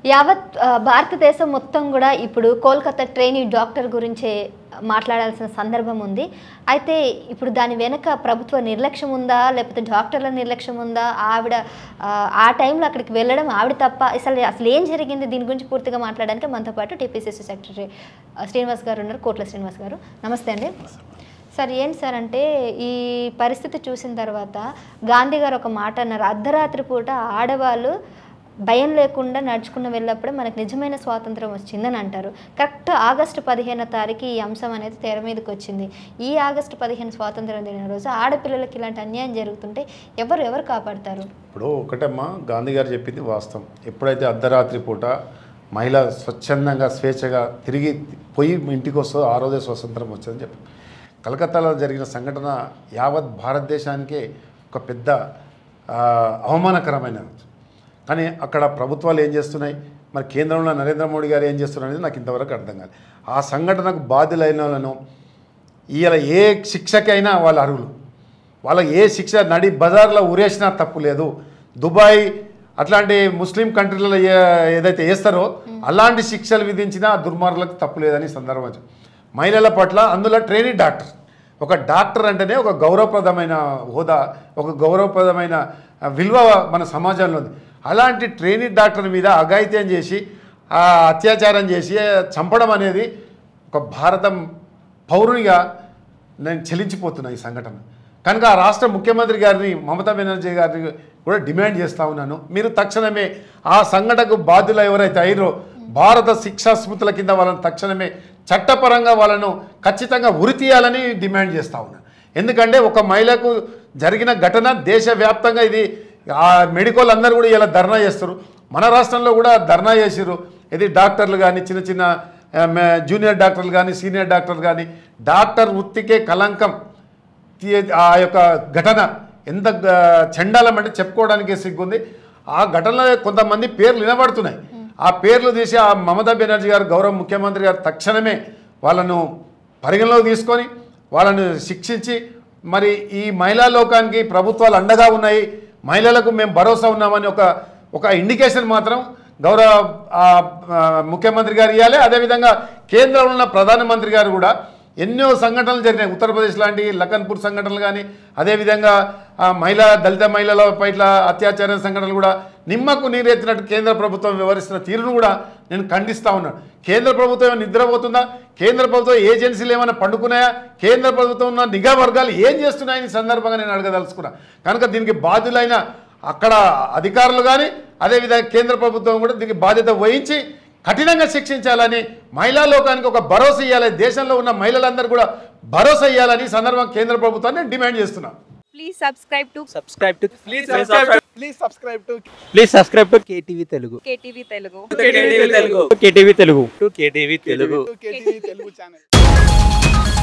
యావత్ ఆ, భారతదేశం మొత్తం కూడా ఇప్పుడు కోల్కతా ట్రైనీ డాక్టర్ గురించే మాట్లాడాల్సిన సందర్భం ఉంది అయితే ఇప్పుడు దాని వెనుక ప్రభుత్వ నిర్లక్ష్యం ఉందా లేకపోతే డాక్టర్ల నిర్లక్ష్యం ఉందా ఆవిడ ఆ, ఆ టైంలో అక్కడికి వెళ్ళడం ఆవిడ తప్ప అసలు అసలు ఏం జరిగింది దీని గురించి పూర్తిగా మాట్లాడడానికి మనతో పాటు టీపీసీసీ సెక్రటరీ ఆ, శ్రీనివాస్ గారు ఉన్నారు కోట్ల శ్రీనివాస్ గారు నమస్తే అండి సార్ ఏంటి సార్ అంటే ఈ పరిస్థితి చూసిన తర్వాత గాంధీ గారు ఒక మాట అన్నారు అర్ధరాత్రి పూట ఆడవాళ్ళు భయం లేకుండా నడుచుకుని వెళ్ళినప్పుడు మనకు నిజమైన స్వాతంత్రం వచ్చిందని అంటారు కరెక్ట్ ఆగస్టు పదిహేనో తారీఖు ఈ అంశం అనేది తెర మీదకి వచ్చింది ఈ ఆగస్టు పదిహేను స్వాతంత్రం దిన రోజు ఆడపిల్లలకి ఇలాంటి అన్యాయం జరుగుతుంటే ఎవరు ఎవరు కాపాడతారు ఇప్పుడు ఒకటమ్మా గాంధీ గారు చెప్పింది వాస్తవం ఎప్పుడైతే అర్ధరాత్రి పూట మహిళ స్వచ్ఛందంగా స్వేచ్ఛగా తిరిగి పోయి ఇంటికి వస్తుందో ఆ రోజే స్వతంత్రం వచ్చిందని చెప్పి కలకత్తాలో జరిగిన సంఘటన యావత్ భారతదేశానికే ఒక పెద్ద ఆ, అవమానకరమైనది కానీ అక్కడ ప్రభుత్వాలు ఏం చేస్తున్నాయి మరి కేంద్రంలో నరేంద్ర మోడీ గారు ఏం చేస్తున్నారు అనేది నాకు ఇంతవరకు అర్థం కాదు ఆ సంఘటనకు బాధ్యులైన వాళ్ళను ఇవాళ ఏ శిక్షకైనా వాళ్ళ అర్హులు వాళ్ళకి ఏ శిక్ష నడి బజార్లో ఉరేసినా తప్పు లేదు దుబాయ్ అట్లాంటి ముస్లిం కంట్రీలలో ఏ- ఏదైతే వేస్తారో అలాంటి శిక్షలు విధించినా ఆ దుర్మార్గులకు తప్పు లేదని ఈ సందర్భం చెప్పు. మహిళల పట్ల అందులో ట్రైనింగ్ డాక్టర్ ఒక డాక్టర్ అంటేనే ఒక గౌరవప్రదమైన హోదా ఒక గౌరవప్రదమైన ఆ, విలువ మన సమాజంలో ఉంది అలాంటి ట్రైనింగ్ డాక్టర్ మీద అఘాయిత్యం చేసి ఆ అత్యాచారం చేసి చంపడం అనేది ఒక భారతం పౌరునిగా నేను చెల్లించిపోతున్నా ఈ సంఘటన కనుక ఆ రాష్ట్ర ముఖ్యమంత్రి గారిని మమతా బెనర్జీ గారిని కూడా డిమాండ్ చేస్తా ఉన్నాను మీరు తక్షణమే ఆ సంఘటనకు బాధ్యులు ఎవరైతే అయ్యారో భారత శిక్షా స్మృతుల కింద వాళ్ళని తక్షణమే చట్టపరంగా వాళ్ళను ఖచ్చితంగా ఉరి తీయాలని డిమాండ్ చేస్తా ఉన్నాను ఎందుకంటే ఒక మహిళకు జరిగిన ఘటన దేశవ్యాప్తంగా ఇది ఆ మెడికల్ అందరూ కూడా ఇలా ధర్నా చేస్తారు మన రాష్ట్రంలో కూడా ధర్నా చేసిర్రు ఇది డాక్టర్లు కానీ చిన్న చిన్న ఆ, మే- జూనియర్ డాక్టర్లు కానీ సీనియర్ డాక్టర్లు కానీ డాక్టర్ వృత్తికే కలంకం తీ- ఆ యొక్క ఘటన ఎంత గ- చండాలం అంటే చెప్పుకోవడానికి సిగ్గుంది ఆ ఘటనలో కొంతమంది పేర్లు వినబడుతున్నాయి ఆ పేర్లు తీసి ఆ మమతా బెనర్జీ గారు గౌరవ ముఖ్యమంత్రి గారు తక్షణమే వాళ్ళను పరిగణలోకి తీసుకొని వాళ్ళను శిక్షించి మరి ఈ మహిళా లోకానికి ప్రభుత్వాలు అండగా ఉన్నాయి మహిళలకు మేము భరోసా ఉన్నామని ఒక ఒక ఇండికేషన్ మాత్రం గౌరవ ఆ, ఆ, ముఖ్యమంత్రి గారు ఇవ్వాలి అదేవిధంగా కేంద్రంలో ఉన్న ప్రధానమంత్రి గారు కూడా ఎన్నో సంఘటనలు జరిగినాయి ఉత్తరప్రదేశ్ లాంటి లఖన్పూర్ సంఘటనలు కానీ అదేవిధంగా ఆ మహిళా దళిత మహిళల పట్ల అత్యాచార సంఘటనలు కూడా నిమ్మకు నీరెత్తినట్టు కేంద్ర ప్రభుత్వం వ్యవహరిస్తున్న తీరును కూడా నేను ఖండిస్తా ఉన్నాను కేంద్ర ప్రభుత్వం ఏమైనా నిద్రపోతుందా కేంద్ర ప్రభుత్వం ఏజెన్సీలు ఏమైనా పండుకున్నాయా కేంద్ర ప్రభుత్వం ఉన్న నిఘా వర్గాలు ఏం చేస్తున్నాయని ఈ సందర్భంగా నేను అడగదలుచుకున్నా కనుక దీనికి బాధ్యులైన అక్కడ అధికారులు కానీ అదేవిధంగా కేంద్ర ప్రభుత్వం కూడా దీనికి బాధ్యత వహించి కఠినంగా శిక్షించాలని మహిళా లోకానికి ఒక భరోసా ఇవ్వాలి దేశంలో ఉన్న మహిళలందరూ కూడా భరోసా ఇవ్వాలని ఈ సందర్భం కేంద్ర ప్రభుత్వాన్ని నేను డిమాండ్ చేస్తున్నాను Please subscribe to subscribe to Please subscribe. Please subscribe to please subscribe to KTV Telugu KTV Telugu. KTV Telugu KTV Telugu to KTV Telugu KTV Telugu channel.